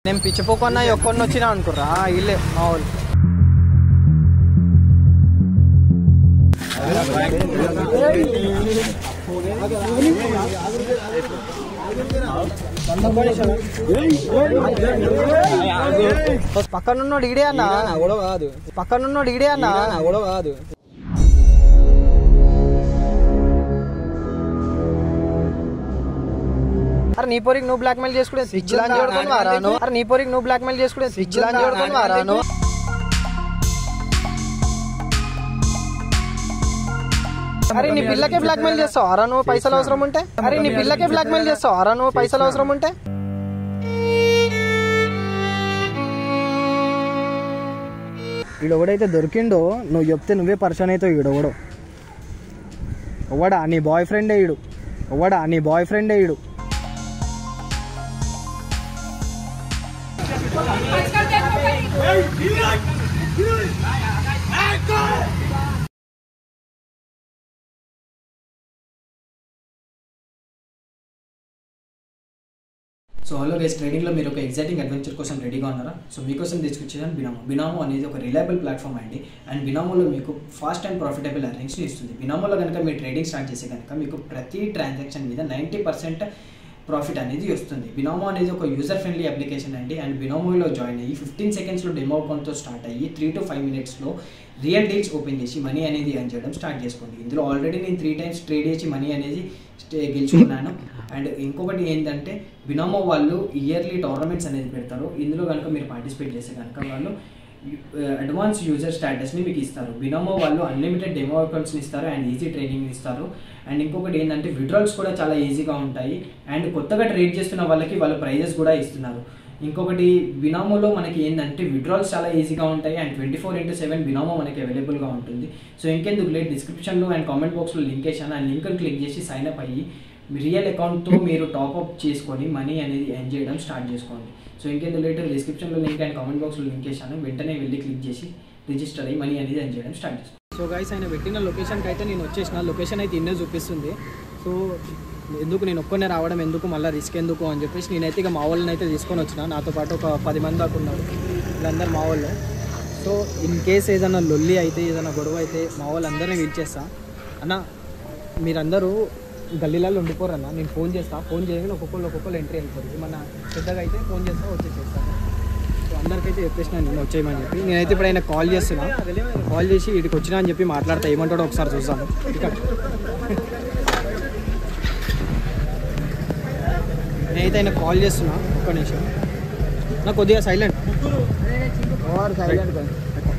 నేను పిచ్చిపోకున్నా ఒక్కొని వచ్చినా అనుకుర్రా ఇల్లే మా వాళ్ళు పక్కనున్నోడు ఈడే అన్న గొడవ కాదు పక్కనున్నోడు ఈడే అన్న గొడవ కాదు అరే నీ పోరికి నువ్వు బ్లాక్ మెయిల్ చేసుకుంటే స్విచ్ లాంటి చూడుకొని వారాను అరే నీ పోరికి నువ్వు బ్లాక్ మెయిల్ చేసుకుంటే స్విచ్ లాంటి చూడుకొని వారాను అరే నీ పిల్లకే బ్లాక్ మెయిల్ చేస్తావు అరా నువ్వు పైసలు అవసరం ఉంటే అరే నీ పిల్లకే బ్లాక్ మెయిల్ చేస్తావు అరా నువ్వు పైసలు అవసరం ఉంటే ఈడొకడైతే దొరికిండో నువ్వు చెప్తే నువ్వే పర్సన్ అవుతావు ఈడొకడు ఎవడా నీ బాయ్ ఫ్రెండే ఈడు ఎవడా నీ బాయ్ ఫ్రెండే ఈడు సో హలో గైస్ ట్రేడింగ్లో మీరు ఒక ఎగ్జైటింగ్ అడ్వెంచర్ కోసం రెడీగా ఉన్నారా సో మీకోసం తీసుకొచ్చేదాన్ని బినామో బినామో అనేది ఒక రిలయబుల్ ప్లాట్ఫామ్ అండి అండ్ బినామోలో మీకు ఫాస్ట్ అండ్ ప్రాఫిటబుల్ అర్నింగ్స్ని ఇస్తుంది బినామోలో కనుక మీరు ట్రేడింగ్ స్టార్ట్ చేస్తే కనుక మీకు ప్రతి ట్రాన్సాక్షన్ మీద నైంటీ పర్సెంట్ ప్రాఫిట్ అనేది వస్తుంది బినామో అనేది ఒక యూజర్ ఫ్రెండ్లీ అప్లికేషన్ అండి అండ్ బినామోలో జాయిన్ అయ్యి ఫిఫ్టీన్ సెకండ్స్లో డెమో అకౌంట్తో స్టార్ట్ అయ్యి త్రీ టు ఫైవ్ మినిట్స్లో రియల్ డీల్స్ ఓపెన్ చేసి మనీ అనేది ఎర్న్ చేయడం స్టార్ట్ చేసుకోండి ఇందులో ఆల్రెడీ నేను త్రీ టైమ్స్ ట్రేడ్ చేసి మనీ అనేది స్టే- గెలుచుకున్నాను అండ్ ఇంకొకటి ఏంటంటే బినామో వాళ్ళు ఇయర్లీ టోర్నమెంట్స్ అనేది పెడతారు ఇందులో కనుక మీరు పార్టిసిపేట్ చేస్తే కనుక వాళ్ళు అడ్వాన్స్ యూజర్ స్టాటస్ని మీకు ఇస్తారు బినామో వాళ్ళు అన్లిమిటెడ్ డెమో అకౌంట్స్ని ఇస్తారు అండ్ ఈజీ ట్రైనింగ్ ఇస్తారు అండ్ ఇంకొకటి ఏంటంటే విడ్రాల్స్ కూడా చాలా ఈజీగా ఉంటాయి అండ్ కొత్తగా ట్రేడ్ చేస్తున్న వాళ్ళకి వాళ్ళ ప్రైజెస్ కూడా ఇస్తున్నారు ఇంకొకటి బినామోలో మనకి ఏంటంటే విడ్రాల్స్ చాలా ఈజీగా ఉంటాయి and twenty four into seven Binomo మనకి అవైలబుల్గా ఉంటుంది సో ఇంకెందుకు లేట్ డిస్క్రిప్షన్లో అండ్ కామెంట్ బాక్స్లో లింక్ వేసాను ఆ లింక్ క్లిక్ చేసి సైన్ అప్ అయ్యి రియల్ అకౌంట్తో మీరు టాప్అప్ చేసుకొని మనీ అనేది ఎర్న్ చేయడం స్టార్ట్ చేసుకోండి సో ఇంకెందుకు లేట్ డిస్క్రిప్షన్లో లింక్ అండ్ కామెంట్ బాక్స్లో లింక్ వేసాను వెంటనే వెళ్ళి క్లిక్ చేసి రిజిస్టర్ అయ్యి మనీ అనేది ఎర్న్ చేయడం స్టార్ట్ చేసుకోండి సో గైస్ ఆయన పెట్టిన లొకేషన్కి అయితే నేను వచ్చేసిన లొకేషన్ అయితే ఇన్నే చూపిస్తుంది సో ఎందుకు నేను ఒక్కనే రావడం ఎందుకు మళ్ళీ రిస్క్ ఎందుకు అని చెప్పేసి నేనైతే ఇక మా వాళ్ళని అయితే తీసుకొని వచ్చిన నాతో పాటు ఒక పది మంది దాకా ఉన్నారు వీళ్ళందరూ మా వాళ్ళే సో ఇన్ కేస్ ఏదైనా లొల్లి అయితే ఏదైనా గొడవ అయితే మా వాళ్ళందరినీ పిలిచేస్తా అన్న మీరందరూ గల్లీలలో ఉండిపోరన్న నేను ఫోన్ చేస్తా ఫోన్ చేయగానే ఒక్కొక్కరు ఒక్కొక్కరు ఎంట్రీ అయిపోతుంది ఏమన్నా పెద్దగా అయితే ఫోన్ చేస్తా వచ్చేసేస్తాను సో అందరికైతే చెప్పేసిన నేను వచ్చేయమని చెప్పి నేనైతే ఇప్పుడు ఆయన కాల్ చేస్తున్నా కాల్ చేసి ఇక్కడికి వచ్చినా అని చెప్పి మాట్లాడతా ఏమంటాడో ఒకసారి చూస్తాను ఇక్కడ నేనైతే ఆయన కాల్ చేస్తున్నా ఒక్క నిమిషం నాకు కొద్దిగా సైలెంట్ సైలెంట్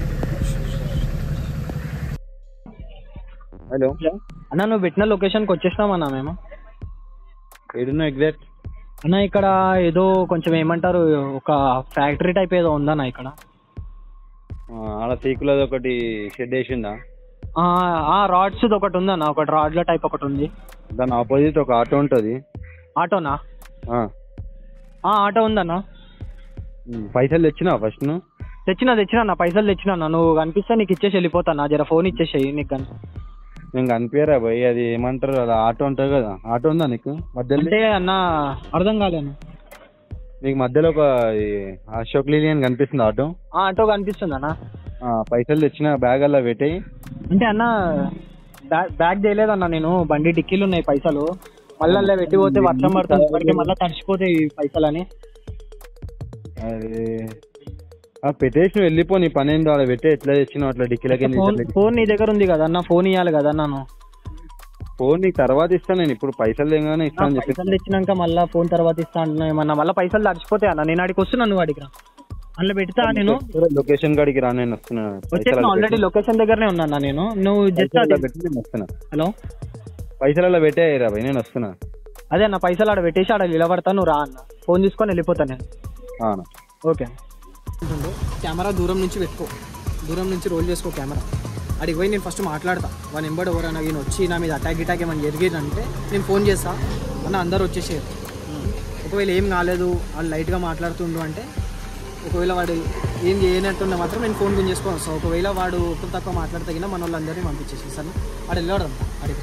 హలో అన్న నువ్వు పెట్టిన లొకేషన్కి వచ్చేసినామన్నా మేము ఏడున్నా ఎగ్జాక్ట్ అన్న ఇక్కడ ఏదో కొంచెం ఏమంటారు ఒక ఫ్యాక్టరీ టైప్ ఏదో ఉందన్న ఇక్కడ ఆడ సీకులది ఒకటి షెడ్ వేసిందా రాడ్స్ ఒకటి ఉందన్న ఒకటి రాడ్ల టైప్ ఒకటి ఉంది దాని ఆపోజిట్ ఒక ఆటో ఉంటుంది ఆటోనా ఆ, ఆటో ఉందన్న పైసలు తెచ్చినా ఫస్ట్ నువ్వు తెచ్చినా తెచ్చినా నా పైసలు తెచ్చినా అన్న. నువ్వు కనిపిస్తే నీకు ఇచ్చేసి వెళ్ళిపోతాను జర ఫోన్ ఇచ్చేసేయి నీకు కన్- నేను కనిపించరా భయ్ అది ఏమంటారు అది ఆటో ఉంటుంది కదా ఆటో ఉందా నీకు మధ్యలో అంటే అన్న అర్థం కాలేను నీకు మధ్యలో ఒక ఈ అశోక్ లీలియన్ కనిపిస్తుంది ఆటో ఆ, ఆటో కనిపిస్తుంది అన్న ఆ, పైసలు తెచ్చిన బ్యాగ్ అలా పెట్టేయి అంటే అన్న బ్యాగ్ బ్యాగ్ చేయలేదన్న నేను బండి డిక్కీలు ఉన్నాయి పైసలు మళ్ళీ అలా పెట్టిపోతే వర్షం పడుతుంది ఇప్పటికే మళ్ళీ తడిచిపోతాయి ఈ పైసలని అది ఆ, పెట్టేసి నువ్వు వెళ్ళిపో నీ పని ఏందో అలా పెట్టే ఎట్లా తెచ్చినావు అట్లా డిక్కీలకి ఫోన్ ఫోన్ నీ దగ్గర ఉంది కదా అన్న ఫోన్ ఇవ్వాలి కదా అన్నాను ఫోన్ నీకు తర్వాత ఇస్తాను నేను ఇప్పుడు పైసలు తెగానే ఇస్తాను చెప్పి పైసలు తెచ్చినాక మళ్ళీ ఫోన్ తర్వాత ఇస్తా అంటున్నా ఏమన్నా మళ్ళీ పైసలు తడిచిపోతాయి అన్న నేను అడిగి వస్తున్నాను నువ్వు అడిగిరా అందులో పెడతా నేను లొకేషన్ కాడికి రా నేను వస్తున్నా వచ్చేసిన ఆల్రెడీ లొకేషన్ దగ్గరనే ఉన్నా అన్న నేను నువ్వు జస్ట్ పైసలు అది అలా పెట్టి నేను వస్తున్నా హలో పైసలు అలా పెట్టేయరా భయ్ నేను వస్తున్నా అదే అన్న పైసలు ఆడ పెట్టేసి ఆడ నిలబడతా నువ్వు రా అన్న ఫోన్ తీసుకొని వెళ్ళిపోతాను నేను ఆ. ఓకే కెమెరా దూరం నుంచి పెట్టుకో దూరం నుంచి రోల్ చేసుకో కెమెరా అడిగి పోయి నేను ఫస్ట్ మాట్లాడతా వాని ఎంబడి ఎవరైనా ఈయన వచ్చి నా మీద అటాక్ గిటాక్ ఏమైనా జరిగిందంటే నేను ఫోన్ చేస్తా అన్న అందరు వచ్చేసారు ఒకవేళ ఏం కాలేదు వాళ్ళు లైట్గా మాట్లాడుతుండు అంటే ఒకవేళ వాడు ఏం చేయనట్టున్నా మాత్రం నేను ఫోన్ గుంజేసుకొని వస్తాను ఒకవేళ వాడు ఎక్కువ తక్కువ మాట్లాడతగినా మన వాళ్ళందరినీ పంపించేసి సార్ వాడు వెళ్ళాడు అడిగి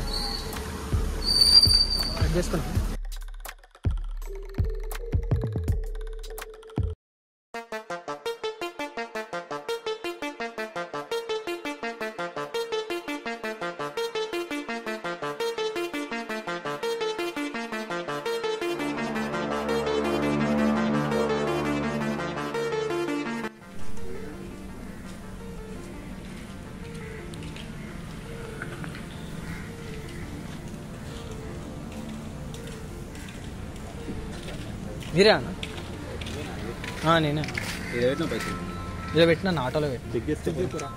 చేసుకున్నాను మీరే అన్న ఆ, నేనే ఇరవై పెట్టిన పైసలు ఇలా పెట్టిన అన్న ఆటోలో పెట్టి చెక్ చేస్తే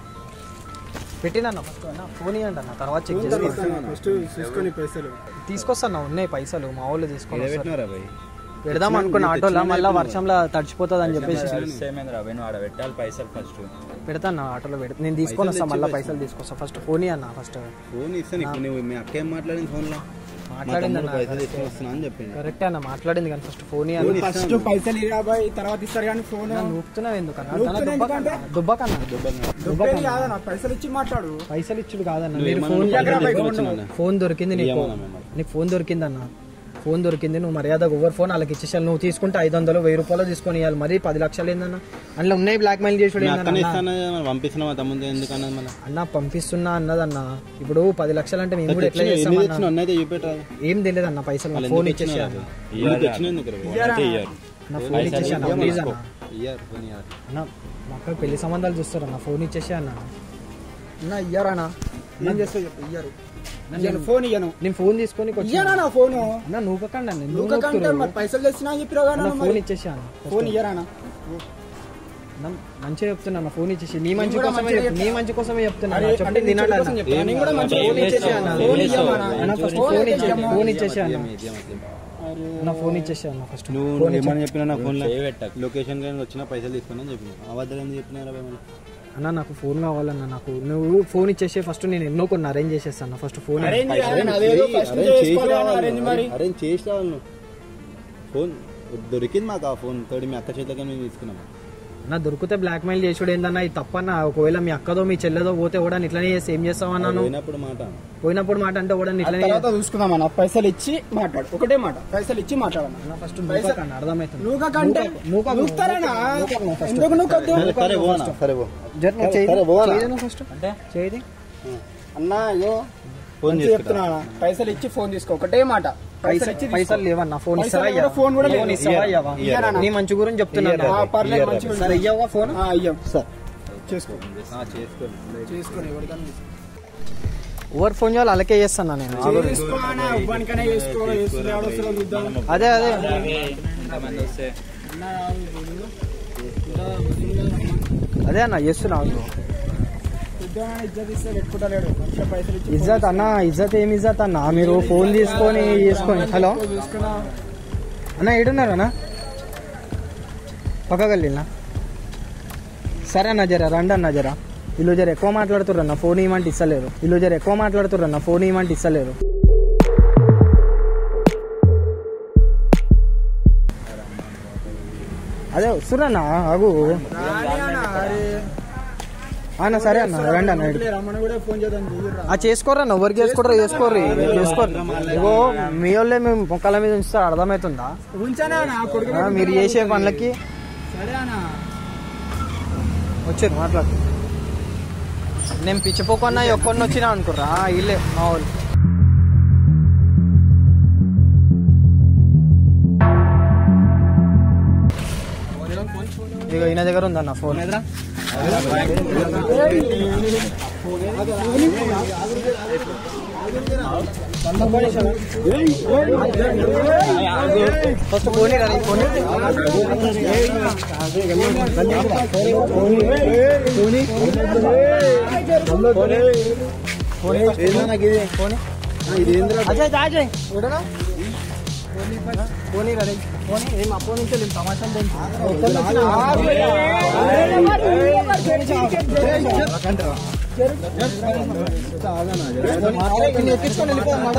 పెట్టినా అన్న ఫస్ట్ అన్న ఫోన్ ఇవ్వండి అన్న తర్వాత చెక్ చేసుకోండి ఫస్ట్ చూసుకొని పైసలు తీసుకొస్తాను ఉన్నాయి పైసలు మా వాళ్ళు తీసుకొని ఇరవై వస్తారు. పెట్టినారా భయ్ పెడదాం అనుకున్న ఆటోలో మళ్ళీ వర్షంలో తడిచిపోతుంది అని చెప్పేసి ఏమైందిరా పోయిన వాడ పెట్టాలి పైసలు ఫస్ట్ పెడతాను ఆటోలో పెడతా నేను తీసుకొని వస్తాను మళ్ళీ పైసలు తీసుకొస్తా ఫస్ట్ ఫోన్ అన్న ఫస్ట్ ఫోన్ ఇస్తాను ఇప్పుడు నువ్వు మీ అక్క ఏం మాట్లాడింది ఫోన్లో మా మాట్లాడింది తమ్ముడు అన్న పైసలు తీసుకొని వస్తున్నా అని చెప్పింది కరెక్ట్ అన్న మాట్లాడింది కానీ ఫస్ట్ ఫోన్ ఫోన్ అన్న ఫస్ట్ పైసలు ఇరాబాయ్ తర్వాత ఇస్తారు కానీ ఫోన్ నూపుతున్నావు ఎందుకన్నా నూపుతున్నా తన ఎందుకంటే? దుబ్బకన్నా దుబ్బేది కాదన్న పైసలు ఇచ్చి మాట్లాడు పైసలు ఇచ్చుడు కాదన్న నువ్వు మీరు ఏమన్నా ఫోన్ పైసలు తీసుకొని వచ్చినావునా? ఫోన్ దొరికింది నీకు ఇయ్యమన్నా మేము. నీకు ఫోన్ దొరికింది అన్న ఫోన్ దొరికింది నువ్వు మర్యాదగా ఎవరు ఫోన్ వాళ్ళకి ఇచ్చేసాను నువ్వు తీసుకుంటే ఐదు వందలు వెయ్యి రూపాయలు తీసుకొని ఇవ్వాలి మరి పది లక్షలు ఏందన్న అందులో ఉన్నాయి బ్లాక్ మెయిల్ చేసి మీ అక్కనే ఇస్తాను మనం పంపిస్తున్నా మా తమ్ముడు ఎందుకు అన్నది మన అన్న పంపిస్తున్నా అన్నదన్న ఇప్పుడు పది లక్షలు అంటే మేము కూడా ఎట్లా ఎన్ని చేస్తామన్నా తెచ్చినావు అన్నైతే చూపెట్టరాదు ఏం తెలియదు అన్న పైసలు నా వాళ్ళు ఫోన్ ఎందుకు ఇచ్చేసి తెచ్చినారు ఎందుకు తెచ్చినావు ఎందుకు రా? అంటే ఇయ్యారు నా ఫోన్ ఇచ్చేసి అన్న ప్లీజ్ అన్న ఇయ్యారు ఫోన్ ఇయ్యారు అన్న మా అక్క పెళ్లి సంబంధాలు చూస్తారు అన్న ఫోన్ ఇచ్చేసి అన్న అన్న ఇయ్యారా అన్న ఏం చేస్తావు చెప్పు ఇయ్యరు ఇయ్యను ఫోన్ ఇయ్యను నేను ఫోన్ తీసుకొని ఇయ్యనా నా ఫోను అన్న నూపకండి అన్న నువ్వు కంటే మరి పైసలు తెచ్చినా అని చెప్పిరావు కానీ ఫోన్ ఇచ్చేసి అన్న ఫోన్ ఇయ్యరానా అన్న, మంచిగా చెప్తున్నా అన్న ఫోన్ ఇచ్చేసి నీ మంచి కూడా కోసమే మంచిగా చెప్- నీ మంచి కోసమే చెప్తున్నా అరే, అన్న. అంటే చెప్తే నీ తినాలి కోసం అన్న. చెప్తున్నా. నేను కూడా మంచిగా ఫోన్ ఇచ్చేసి అన్న ఫోన్ ఇయ్యమన్నా. అన్న ఫస్ట్ ఫోన్ ఫోన్ ఇచ్చేసి ఇయ్యమన్నా. ఫోన్ ఇచ్చేసి అన్న ఇయ్యం, ఇయ్యం అసలు. నా ఫోన్ ఇచ్చేసి అన్న ఫస్ట్ నువ్వు ఫోన్ నువ్వు ఇచ్చేసి ఏమని చెప్పినా నా ఫోన్లో చేయబెట్టకు. లొకేషన్ కానీ వచ్చిన పైసలు తీసుకుని చెప్పిన అబద్ధాలు ఎందుకు చెప్పినారా భయ్ మనం అన్న నాకు ఫోన్ కావాలన్న నాకు నువ్వు ఫోన్ ఇచ్చేసి ఫస్ట్ నేను ఎన్నో కొన్ని అరేంజ్ చేసేస్తాను ఫస్ట్ ఫోన్ అరేంజ్ చేయాలని అదేదో ఫస్ట్ చేసుకోవాలి అరేంజ్ మరి అరేంజ్ చేసి రావాలి నువ్వు ఫోన్ దొరికింది మాకు ఆ ఫోన్ తోటి మీ అక్క చేతిలోకి మేము తీసుకున్నాం అన్న దొరికితే బ్లాక్ మెయిల్ చేసుడు ఏందన్న ఇది తప్పన్న ఒకవేళ మీ అక్కదో మీ చెల్లెదో పోతే కూడా ఇట్లనే చేసి ఏం చేస్తావన్నాను పోయినప్పుడు మాట పోయినప్పుడు మాట అంటే కూడా ఆ ఇట్లనే తర్వాత చూసుకుందాం అన్న పైసలు ఇచ్చి మాట్లాడు ఒకటే మాట పైసలు ఇచ్చి మాట్లాడన్న ఫస్ట్ నూకకన్న అర్థమవుతుంది నువ్వు కంటే నూక- నూకుతారేనా నూక- నూక first. ఎందుకు నువ్వు సరే పో అన్న, సరే పో జర నువ్వు చేయి సరే, పోనా? చేయి నువ్వు ఫస్ట్ అంటే చేయి అన్న అయ్యో ఫోన్ మంచిగా చెప్తున్నా అన్న. పైసలు ఇచ్చి ఫోన్ తీసుకో ఒకటే మాట పైసలు ఇచ్చి పైసలు లేవన్నా ఫోన్ పైసలు ఇస్తావా కూడా ఇయ్యవా? ఫోన్ కూడా లేదు. ఫోన్ ఇస్తావా ఇయ్యవా? ఇయ్యరా? నీ మంచి గురించి చెప్తున్నా ఆ, పర్లేదు మంచిగా సరే ఇయ్యవా ఫోన్ ఆ, అయ్యాం సార్ చేసుకో చేసుకోండి చేసుకొని ఎవరికైనా ఓవర్ ఫోన్ చేయాలి అలాగే చేస్తాను నేను చేసుకో అన్న ఇవ్వడానికైనా చేసుకో వేసుకునే అవసరం చూద్దాం అదే అదే ఎంతమంది వస్తే అదే అన్న చేస్తున్నా ఉద్యోగాన్ని ఇజ్జత్ ఇస్తే పెట్టుకుంటలేడు మంచిగా పైసలు ఇచ్చి ఇజ్జత్ అన్న ఇజ్జత్ ఏమి ఇజ్జత్ అన్న మీరు ఫోన్ తీసుకొని చేసుకొని హలో చూసుకున్నా అన్న ఏడున్నారు అన్న పక్కకి వెళ్ళినా సరే అన్న జర రండి అన్న జర వీళ్ళు జర ఎక్కువ మాట్లాడుతుర్రు అన్న ఫోన్ ఇవ్వమంటే ఇస్తలేరు వీళ్ళు జర ఎక్కువ మాట్లాడుతుర్రు అన్న ఫోన్ ఇవ్వమంటే ఇస్తలేరు అదే వస్తున్నా అగు రాని అన్న, అరే. అన్న సరే అన్న రండి అన్న ఇటు. రమ్మని కూడా ఫోన్ చేద్దాం చెయ్యరా ఆ చేసుకోర్రా అన్న ఎవరికి చేసుకోర్రా చేసుకోర్రి చేసుకోర్రి ఇగో మీ వాళ్ళే మేము మొక్కల మీద ఉంచుతారు అర్థమవుతుందా ఉంచానా నా కొడుకు ఆ, మీరు చేసే పనులకి సరే అన్న వచ్చారు మాట్లాడు నేను పిచ్చిపోకున్నా ఒక్కడిని వచ్చినా అనుకుర్రా ఆ, ఇల్లే మా వాళ్ళు ఇక ఈయన దగ్గర ఉందన్న phone first phone phone Ajay Ajay చూడనా పోనీ రే పోనీ ఏం అప్పో నుంచి ఏం సమాచారం ఎక్కించుకొని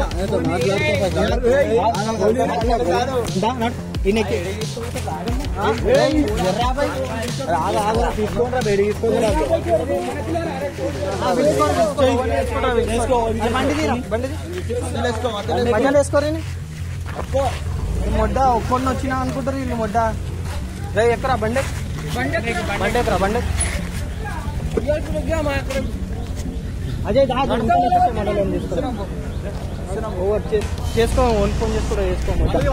వెళ్ళిపోయి వేసుకోరే మొడ్డ ఒక్కొని వచ్చినా అనుకుంటారు వీళ్ళు మొడ్డ రే ఎక్కరా బండి బండి ఎక్కరా బండి అజయ్ దా ఓవర్ చేసుకో ఓన్ ఫోన్ చేసుకో చేసుకో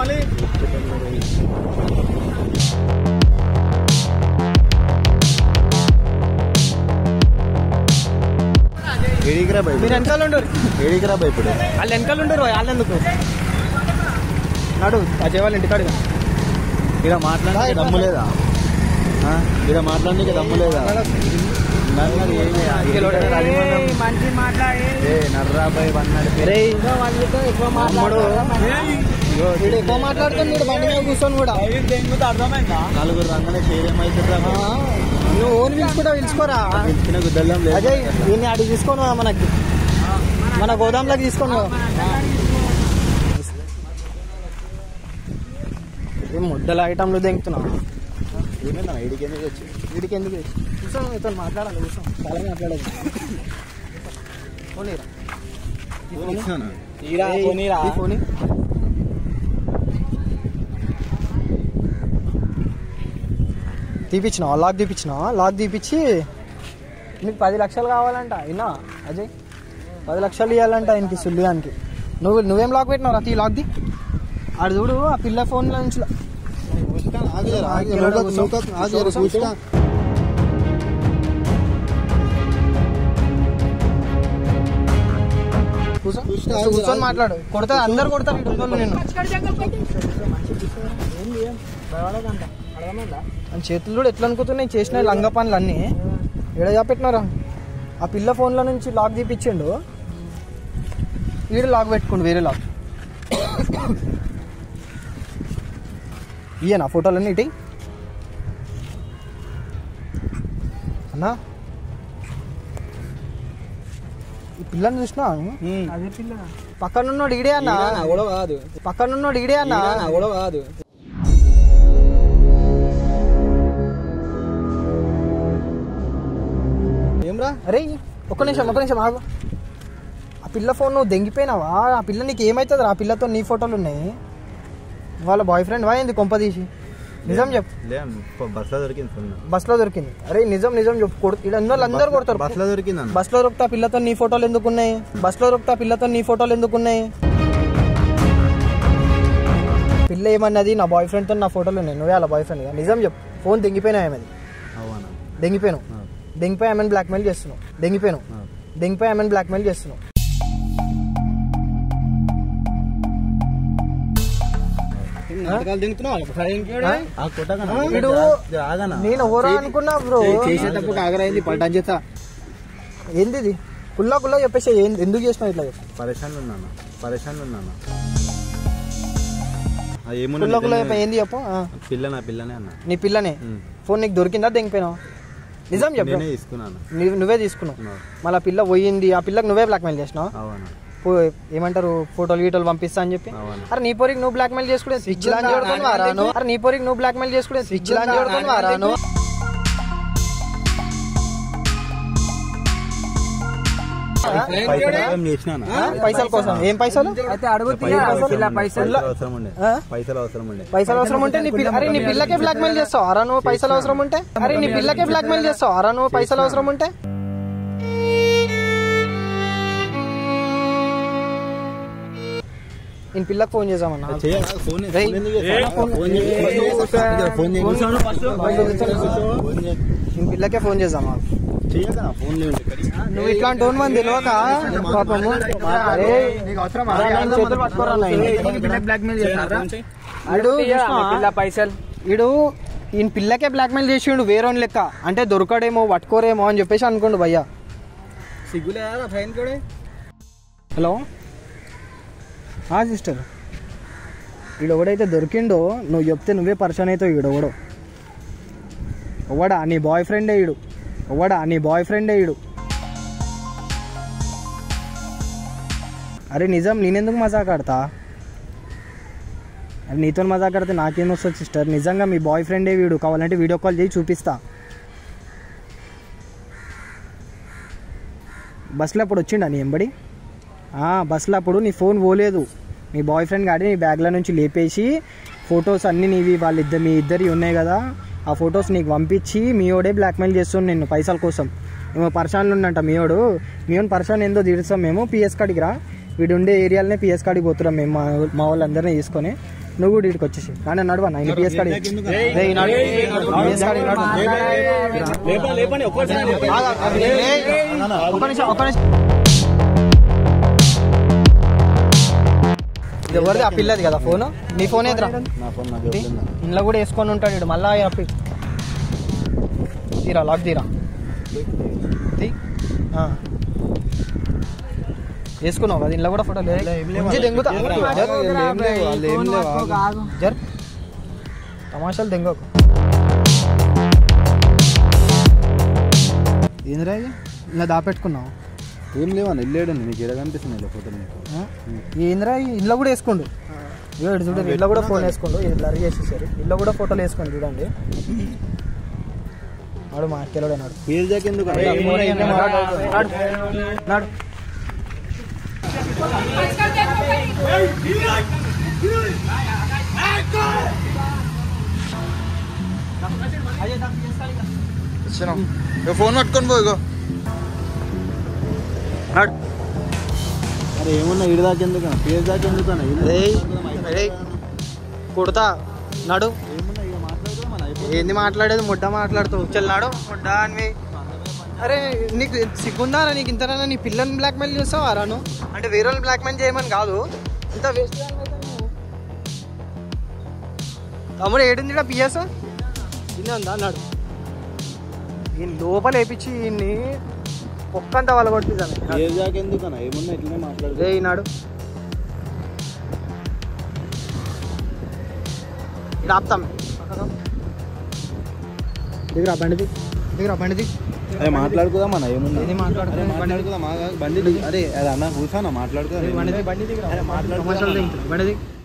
ఏడికిరా భయ్ మీరు వెనకాల ఉండరు ఏడికిరా భయ్ ఇప్పుడు వాళ్ళు వెనకాల ఉండరు వాళ్ళు ఎందుకు నడు అజయ్ వాళ్ళ ఇంటికాడు ఇక్కడ మాట్లాడడానికి దమ్ము లేదా ఆ? ఇక్కడ మాట్లాడడానికి దమ్ము లేదా నన్ను అది ఏమి- అది మంచి మాట్లాడి ఏ నర్రాబాయ్ వన్నాడు రే తమ్ముడు వీడు ఎక్కువ మాట్లాడుతాను వీడు బండి మీద కూర్చొని కూడా నలుగురు రంగనే షేర్ ఏమైతుందా ఆ, నువ్వు ఓన్ పిలుచుకుంటా పిలుచుకోరా పిలిచిన గుద్దల్లం లేదు అజయ్ దీన్ని అడిగి తీసుకోను రా మనకి మన గోదాంలోకి తీసుకోను ఏం ముద్దల ఐటమ్లు దెంగుతున్నావు ఏమైందా ఐడికి ఎందుకు వచ్చి వీడికి ఎందుకు కూర్చో ఇతను మాట్లాడాలి కూర్చో చాలా మాట్లాడదు పోనీరా ఇచ్చానా? ఏయ్, ఈ పోనీ తీపిచ్చినావా లాక్ తీపిచ్చినావా లాక్ తీపిచ్చి నీకు పది లక్షలు కావాలంట అయినా అజయ్ పది లక్షలు ఇవ్వాలంట ఆయనకి సుల్లిగానికి నువ్వు నువ్వేం లాక్ పెట్టినావు తీ లాక్ ది ఆడు చూడు ఆ పిల్ల ఫోన్లో నుంచి లా- ఆగు జర, ఆగు జర, ఇక్కడ నూక- కూర్చో. నూక- ఆగు జర, కూర్చో, కూర్చో. కూర్చో కూర్చొని మాట్లాడు కొడతా అందరు కొడతారు ఇటు ఉన్నోళ్ళు నిన్ను అని చేతులు కూడా ఎట్లా అనుకుతున్నాయి చేసిన లంగ పనులు అన్నీ ఏడ చెప్పెట్టినారా ఆ పిల్ల ఫోన్లో నుంచి లాక్ తీపిచ్చిండు ఈడ లాక్ పెట్టుకోండు వేరే లాక్ ఇయ్యనా ఫోటోలన్నీ ఇటీ అన్నా ఈ పిల్లని చూసినా అదే పిల్ల పక్కనున్నోడు ఈడే అన్న కూడా కాదు పక్కనున్నోడు ఈడే అన్న కూడా కాదు ఏమ్రా అరే ఒక్క నిమిషం ఒక్క నిమిషం ఆగు ఆ పిల్ల ఫోన్ నువ్వు దెంగిపోయినావా ఆ పిల్ల నీకు ఏమవుతుంది ఆ పిల్లతో నీ ఫోటోలు ఉన్నాయి వాళ్ళ బాయ్ ఫ్రెండ్ వా ఏంది కొంప తీసి నిజం చెప్పు లే బస్లో దొరికింది ఫోన్ బస్లో దొరికింది అరే నిజం నిజం చెప్పు కొడు ఇక్కడ అందరూ అందరు కొడతారు బస్లో దొరికింది అన్న బస్లో దొరికితే ఆ పిల్లతో నీ ఫోటోలు ఎందుకు ఉన్నాయి బస్లో దొరికితే ఆ పిల్లతో నీ ఫోటోలు ఎందుకు ఉన్నాయి పిల్ల ఏమన్నది నా బాయ్ ఫ్రెండ్తో నా ఫోటోలు ఉన్నాయి నువ్వే అలా బాయ్ ఫ్రెండ్ నిజం చెప్పు ఫోన్ దెంగిపోయినా ఏమది అవునా దెంగిపోయాను దెంగిపోయి ఆమెను బ్లాక్మెయిల్ చేస్తున్నావు దెంగిపోయాను దెంగిపోయి ఆమెను బ్లాక్మెయిల్ చేస్తున్నావు నాటకాలు దిగుతున్నావు ఆ? ఆ కొట్టకనా వీడు జర ఆగనా నేను ఎవరో అనుకున్నా బ్రో చేసేటప్పుడు ఆగరైంది పడ్డా చేత ఏంది ఇది కుల్లా కుల్లా చెప్పేసి ఏంది ఎందుకు చేసినావు ఇట్లా చెప్పు పరేషాన్లు ఉన్నాను పరేషాన్లు ఉన్నాను ఆ ఏమున్నా కుల్లా కుల్లా నిజంగానే- చెప్పి ఏంది చెప్పు ఆ. పిల్ల నా పిల్లనే అన్న నీ పిల్లనే ఉమ్. ఫోన్ నీకు దొరికిందా దెంగిపోయినావు నిజం చెప్పు నేనే తీసుకున్నాను నీ- నువ్వే తీసుకున్నావు అవును. మళ్ళీ పిల్ల పోయింది ఆ పిల్లకి నువ్వే బ్లాక్మెయిల్ చేసినావు అవునా పో- ఏమంటారు ఫోటోలు గీటోలు పంపిస్తా అని చెప్పి అవును. అరే నీ పోరికి నువ్వు బ్లాక్మెయిల్ చేసుకునే స్విచ్ లాంటి చూడుకొని వారా నువ్వు అరే నీ పోరికి నువ్వు బ్లాక్మెయిల్ చేసుకునే స్విచ్ లాంటి చూడుకొని వారా నువ్వు పైసలు ఏం చేసినానా ఆ? పైసల కోసం ఏం పైసలు అయితే అడుగు పిల్ల పైసలు పైసలు అవసరం ఉండే ఆ? పైసలు అవసరం ఉండే పైసలు అవసరం ఉంటే నీ పిల్ల అరే నీ పిల్లకే బ్లాక్మెయిల్ చేస్తావు అరా నువ్వు పైసలు అవసరం ఉంటే అరే నీ పిల్లకే బ్లాక్మెయిల్ చేస్తావు అరా నువ్వు పైసలు అవసరం ఉంటే నేను పిల్లకి ఫోన్ చేసామన్నా చెయ్యాలా? ఫోన్ రేయ్. ఫోన్ ఎందుకు చేస్తావు? ఫోన్ చేయి. ఫోన్ చేయి. ఫోన్ చేయి. నేను పిల్లకే ఫోన్ చేసామా చెయ్యదా? ఫోన్ లేవు ఇక్కడ. నువ్వు ఇట్లాంటి ఓన్ మంది తెలియక పాపము అరే అరే నేను చేతులు పట్టుకోరా నాయన. బ్లాక్మెయిల్ చేస్తారా వీడు చూసినావా? పిల్ల పైసలు వీడు ఈయన పిల్లకే బ్లాక్మెయిల్ చేసిండు వేరే లెక్క అంటే దొరకడేమో పట్టుకోరేమో అని చెప్పేసి అనుకోండు భయ్యా సిగ్గులేదా ఫైన్ కూడా హలో సిస్టర్ వీడు ఎవడైతే దొరికిండో నువ్వు చెప్తే నువ్వే పరిచయం అవుతావు వీడు ఎవడో ఎవడా నీ బాయ్ ఫ్రెండే వీడు ఎవడా నీ బాయ్ ఫ్రెండే వీడు అరే నిజం నేనెందుకు మజాక్ ఆడతా అరే నీతో మజాక్ ఆడితే నాకేం వస్తుంది సిస్టర్ నిజంగా మీ బాయ్ ఫ్రెండే వీడు కావాలంటే వీడియో కాల్ చేసి చూపిస్తా బస్సులో అప్పుడు వచ్చిండా నీ ఎంబడి ఆ, బస్సులో అప్పుడు నీ ఫోన్ పోలేదు మీ బాయ్ ఫ్రెండ్ గాడి నీ బ్యాగ్ల నుంచి లేపేసి ఫొటోస్ అన్నీ నీవి వాళ్ళిద్దరు మీ ఇద్దరి ఉన్నాయి కదా ఆ ఫొటోస్ నీకు పంపించి మీయోడే బ్లాక్మెయిల్ చేస్తుంది నిన్ను పైసల కోసం ఏమో పర్షాన్లు ఉన్నంట మీయోడు మీయోని పర్షాన్ ఏందో తీరుస్తాం మేము పిఎస్ కాడికి రా వీడు ఉండే ఏరియాలనే పిఎస్ కాడికి పోతున్నాం మేము మా మా వాళ్ళందరినీ తీసుకొని నువ్వు కూడా ఇక్కడికి వచ్చేసి కానీ నడవా నా పిఎస్ కాడి రేయ్, నడు. పిఎస్ కాడికి నడు. ఆగు, ఆగు, రేయ్, ఒక్క నిమిషం ఒక్క నిమిషం ఇది ఎవరిది ఆ పిల్లది కదా ఫోన్ నీ ఫోన్ ఎదురా నా ఫోన్ నాకు వస్తుందా? ఇంట్లో కూడా వేసుకొని ఉంటాడు ఇడు మళ్ళా ఆ పి- తీరా లాక్ తీరా తీ. ఆ. వేసుకున్నావు కదా ఇంట్లో కూడా ఫోటో లేదు దెంగుతా ఏం లేవు, జర్. ఏం లేవు, వాళ్ళు ఏం లేవు, ఆగు. జర్ తమాషాలు దెంగకు ఏందిరా ఇది ఇలా దాపెట్టుకున్నావు ఏం లేవన్న ఇల్లేడు నీకు ఎడ కనిపిస్తుంది ఇలా ఫోటోలు నీకు ఆ? ఏందిరా ఈ ఇంట్లో కూడా వేసుకోండు ఇగో ఇటు చూడండి ఇంట్లో కూడా ఫోన్ వేసుకోండు ఇది బ్లర్ చేసేసారు ఇంట్లో కూడా ఫోటోలు వేసుకోండి చూడండి నాడు మా అక్కలోడే నాడు పేరు జాక్ ఎందుకు నాడు నాడు ఫోన్ పట్టుకొని పో ఇగో నాడు అరే ఏమన్నా ఇడి దాకా ఎందుకు పేరు దాకా ఎందుకు అన్న ఇల్లు రేయ్, రేయ్. కుడతా నాడు ఏమన్నా ఇక మాట్లాడుకో మన ఏంది మాట్లాడేది ముడ్డ మాట్లాడుతూ చెల్లినాడు ముడ్డ అని అరే నీకు సిగ్గుందా నీకు ఇంతనా నీ పిల్లని బ్లాక్మెయిల్ చేస్తావా రాను అంటే వేరే వాళ్ళని బ్లాక్మెయిల్ చేయమని కాదు ఇంత వేస్ట్ తమ్ముడు ఏడుంది పిఎస్ ఇన్ని ఉందా అన్నాడు ఈయన లోపల వేపించి ఈయన్ని ఒక్కంతా వాళ్ళ కొట్టిందాను పేరు జాక్ ఎందుకు అన్న ఏమన్నా ఇట్లనే మాట్లాడుకో రే ఈనాడు ఇక్కడ ఆపుతాం దిగురా బండిది దిగురా బండిది అరే మాట్లాడుకుందాం అన్న ఏమున్నా ఏది మాట్లాడుకుందాం? అరే మాట్లాడుకుందాం ఆగు, ఆగు. బండి దిగు. అరే అది అన్న కూర్చోనా మాట్లాడుకుందాం బండి దిగు బండి దిగురా అరే మాట్లాడుకుందాం తమాషాలు అన్న. దిగుతుంది. బండి దిగు